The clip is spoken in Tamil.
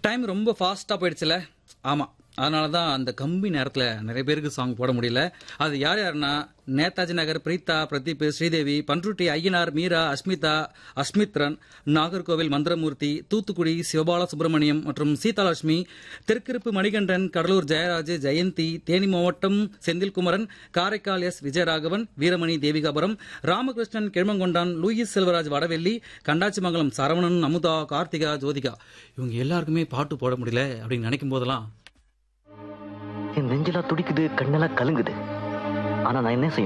டைம் ரொம்ப ஃபாஸ்ட்டாக போயிடுச்சுல ஆமாம் அதனால தான் அந்த கம்பி நேரத்தில் நிறைய பேருக்கு சாங் போட முடியல அது யார் யாருன்னா நேதாஜி நகர் பிரீதா பிரதீப் ஸ்ரீதேவி பன்ருட்டி ஐயனார் மீரா அஸ்மிதா அஸ்மித்ரன் நாகர்கோவில் மந்திரமூர்த்தி தூத்துக்குடி சிவபால சுப்பிரமணியம் மற்றும் சீதாலட்சுமி தெற்கிருப்பு மணிகண்டன் கடலூர் ஜெயராஜ் ஜெயந்தி தேனி மாவட்டம் செந்தில்குமரன் காரைக்கால் எஸ் விஜயராகவன் வீரமணி தேவிகாபுரம் ராமகிருஷ்ணன் கிழமங்கொண்டான் லூயிஸ் செல்வராஜ் வடவெள்ளி கண்டாச்சிமங்கலம் சரவணன் அமுதா கார்த்திகா ஜோதிகா இவங்க எல்லாருக்குமே பாட்டு போட முடியல அப்படின்னு நினைக்கும் போதெல்லாம் என் நெஞ்செல்லாம் துடிக்குது கண்ணெல்லாம் கலங்குது ஆனா நான் என்ன செய்ய